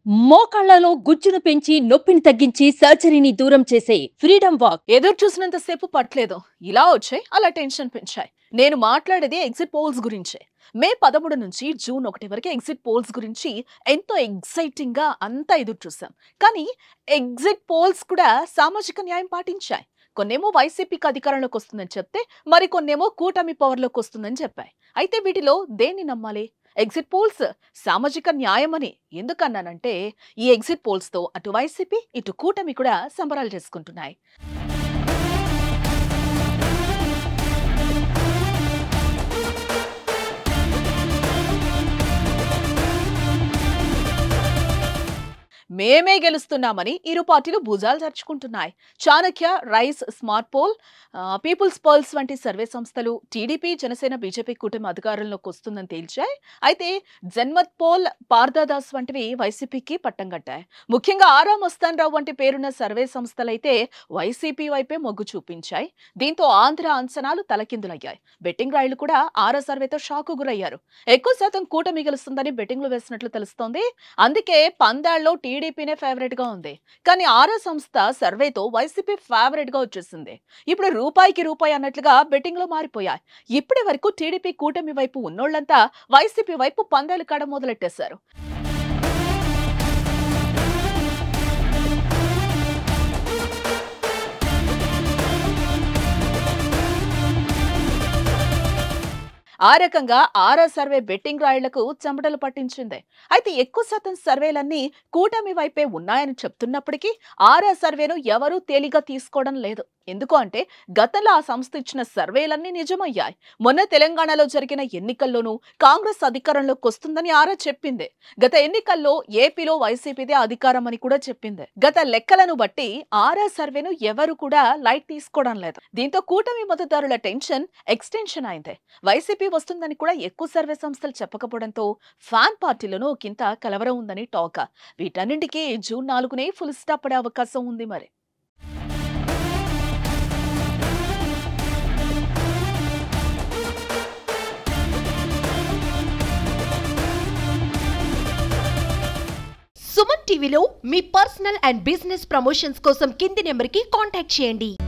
మోకాళ్లలో గుజ్జును పెంచి నొప్పిని తగ్గించి సర్జరీని దూరం చేసే ఫ్రీడమ్ వాక్ ఎదురు చూసినంతసేపు పట్టలేదు ఇలా వచ్చాయి అలా టెన్షన్ పెంచాయి నేను మాట్లాడేది ఎగ్జిట్ పోల్స్ గురించే మే పదమూడు నుంచి జూన్ ఒకటి వరకు ఎగ్జిట్ పోల్స్ గురించి ఎంతో ఎగ్జైటింగ్ గా అంతా ఎదురు చూసాం కానీ ఎగ్జిట్ పోల్స్ కూడా సామాజిక న్యాయం పాటించాయి కొన్నేమో వైసీపీకి అధికారంలోకి వస్తుందని చెప్తే మరి కొన్నేమో కూటమి పవర్లోకి వస్తుందని చెప్పాయి అయితే వీటిలో దేన్ని నమ్మాలి ఎగ్జిట్ పోల్స్ సామాజిక న్యాయమని ఎందుకన్నానంటే ఈ ఎగ్జిట్ పోల్స్ తో అటు వైసీపీ ఇటు కూటమి కూడా సంబరాలు చేసుకుంటున్నాయి మేమే గెలుస్తున్నామని ఇరు పార్టీలు భుజాలు చర్చుకుంటున్నాయి చాణక్య రైస్ స్మార్ట్ పోల్ ఆ, పీపుల్స్ పర్ల్స్ వంటి సర్వే సంస్థలు టీడీపీ జనసేన బీజేపీ కూటమి అధికారంలోకి వస్తుందని తేల్చాయి అయితే జన్మత్ పోల్ పార్దాదాస్ వంటివి వైసీపీకి పట్టం కట్టాయి ముఖ్యంగా ఆరా మస్తాన్ రావు వంటి పేరున్న సర్వే సంస్థలైతే వైసీపీ వైపే మొగ్గు చూపించాయి దీంతో ఆంధ్ర అంచనాలు తలకిందులయ్యాయి బెట్టింగ్ రాయిలు కూడా ఆరా సర్వేతో షాకు గురయ్యారు ఎక్కువ శాతం కూటమి గెలుస్తుందని బెట్టింగ్లు వేసినట్లు తెలుస్తోంది అందుకే పందాల్లో టీడీపీనే ఫేవరెట్ గా ఉంది కానీ ఆరా సంస్థ సర్వేతో వైసీపీ ఫేవరెట్ గా వచ్చేసింది ఇప్పుడు రూపాయికి రూపాయి అన్నట్లుగా బెట్టింగ్ లో మారిపోయాయి ఇప్పటి వరకు టీడీపీ కూటమి వైపు ఉన్నోళ్లంతా వైసీపీ వైపు పందాలు కాడ మొదలెట్టేశారు ఆ రకంగా ఆరా సర్వే బెట్టింగ్ రాయిళ్లకు చెమటలు పట్టించింది అయితే ఎక్కువ శాతం సర్వేలన్నీ కూటమి వైపే ఉన్నాయని చెప్తున్నప్పటికీ ఆరా సర్వేను ఎవరూ తేలిగా తీసుకోవడం లేదు ఎందుకు అంటే గతంలో ఆ సంస్థ ఇచ్చిన సర్వేలన్నీ నిజమయ్యాయి మొన్న తెలంగాణలో జరిగిన ఎన్నికల్లోనూ కాంగ్రెస్ అధికారంలోకి వస్తుందని ఆరా చెప్పింది గత ఎన్నికల్లో ఏపీలో వైసీపీదే అధికారం అని కూడా చెప్పింది గత లెక్కలను బట్టి ఆరా సర్వేను ఎవరు కూడా లైట్ తీసుకోవడం లేదు దీంతో కూటమి మద్దతుదారుల టెన్షన్ ఎక్స్టెన్షన్ అయింది వైసీపీ వస్తుందని కూడా ఎక్కువ సర్వే సంస్థలు చెప్పకపోవడంతో ఫ్యాన్ పార్టీలను ఒకంత కలవరం ఉందని టాక్ వీటన్నింటికీ జూన్ నాలుగునే ఫుల్ స్టాప్ పడే అవకాశం ఉంది మరి సుమన్ టీవీలో మీ పర్సనల్ అండ్ బిజినెస్ ప్రమోషన్స్ కోసం కింది నెంబర్కి కాంటాక్ట్ చేయండి